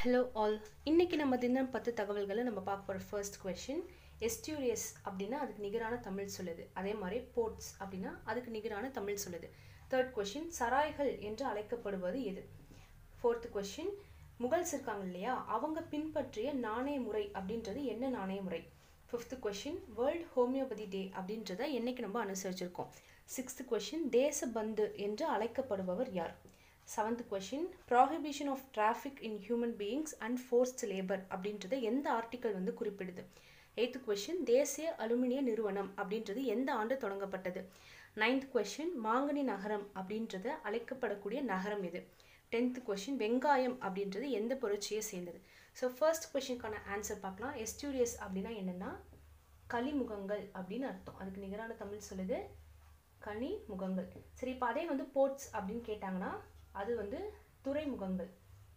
hello all இன்னைக்கு நம்ம தினம் பத்து தகவல்களை நம்ம பார்க்க போகிற ஃபர்ஸ்ட் கொஷின் எஸ்டியூரியஸ் அப்படின்னா அதுக்கு நிகரான தமிழ் சொல்லுது அதே மாதிரி போர்ட்ஸ் அப்படின்னா அதுக்கு நிகரான தமிழ் சொல்லுது தேர்ட் கொஷின் சராய்கள் என்று அழைக்கப்படுவது எது ஃபோர்த் கொஷின் முகல்ஸ் இருக்காங்க இல்லையா அவங்க பின்பற்றிய நாணய முறை அப்படின்றது என்ன நாணய முறை fifth question world homeopathy day அப்படின்றத என்னைக்கு நம்ம அனுசரிச்சிருக்கோம் சிக்ஸ்த் கொஷின் தேசபந்து என்று அழைக்கப்படுபவர் யார் seventh question prohibition of traffic in human beings and forced labour அப்படின்றத எந்த ஆர்டிக்கல் வந்து குறிப்பிடுது எய்த் கொஷின் தேசிய அலுமினிய நிறுவனம் அப்படின்றது எந்த ஆண்டு தொடங்கப்பட்டது நைன்த் கொஷின் மாங்கனி நகரம் அப்படின்றத அழைக்கப்படக்கூடிய நகரம் எது டென்த் கொஷின் வெங்காயம் அப்படின்றது எந்த புரட்சியை சேர்ந்தது ஸோ ஃபர்ஸ்ட் கொஷினுக்கான ஆன்சர் பார்க்கலாம் எஸ்டூரியஸ் அப்படின்னா என்னென்னா கலிமுகங்கள் அப்படின்னு அர்த்தம் அதுக்கு நிகரான தமிழ் சொல்லுது கனி முகங்கள் சரி இப்போ அதே வந்து போர்ட்ஸ் அப்படின்னு கேட்டாங்கன்னா அது வந்து துறைமுகங்கள்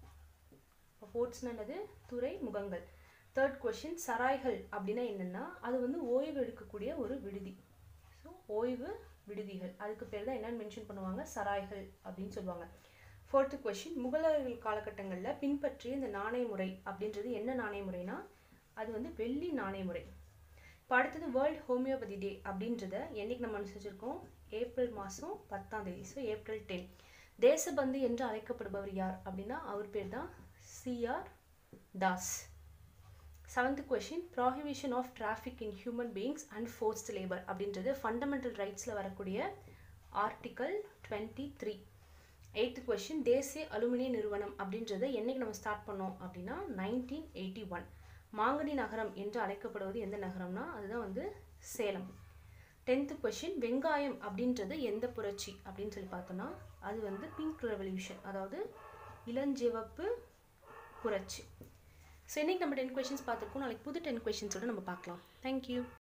போர்ட்ஸ்னா என்னது துறைமுகங்கள் தேர்ட் கொஷின் சராய்கள் அப்படின்னா என்னென்னா அது வந்து ஓய்வு எடுக்கக்கூடிய ஒரு விடுதி ஸோ ஓய்வு விடுதிகள் அதுக்கு பேர் தான் என்னன்னு மென்ஷன் பண்ணுவாங்க சராய்கள் அப்படின்னு சொல்லுவாங்க ஃபோர்த்து கொஷின் முகலர்கள் காலகட்டங்களில் பின்பற்றிய இந்த நாணய முறை அப்படின்றது என்ன நாணய முறைனா அது வந்து வெள்ளி நாணய முறை இப்போ அடுத்தது வேர்ல்ட் ஹோமியோபதி டே அப்படின்றத என்னைக்கு நம்ம அனுசரிச்சிருக்கோம் ஏப்ரல் மாதம் பத்தாம் தேதி ஸோ ஏப்ரல் டென் தேசபந்து என்று அழைக்கப்படுபவர் யார் அப்படின்னா அவர் பேர் தான் CR Das seventh question prohibition of traffic in human beings and forced labour அப்படின்றது ஃபண்டமெண்டல் ரைட்ஸில் வரக்கூடிய article twenty three eighth question தேசிய அலுமினிய நிறுவனம் அப்படின்றத என்னைக்கு நம்ம ஸ்டார்ட் பண்ணோம் அப்படின்னா நைன்டீன் எயிட்டி ஒன் மாங்கனி நகரம் என்று அழைக்கப்படுவது எந்த நகரம்னா அதுதான் வந்து சேலம் டென்த்து கொஷின் வெங்காயம் அப்படின்றது எந்த புரட்சி அப்படின்னு சொல்லி பார்த்தோம்னா அது வந்து பிங்க் ரெவல்யூஷன் அதாவது இளஞ்சிவப்பு புரட்சி ஸோ இன்றைக்கி நம்ம டென் கொஷின்ஸ் பார்த்துருக்கோம் நாளைக்கு புது டென் கொஷின்ஸோட நம்ம பார்க்கலாம் தேங்க்யூ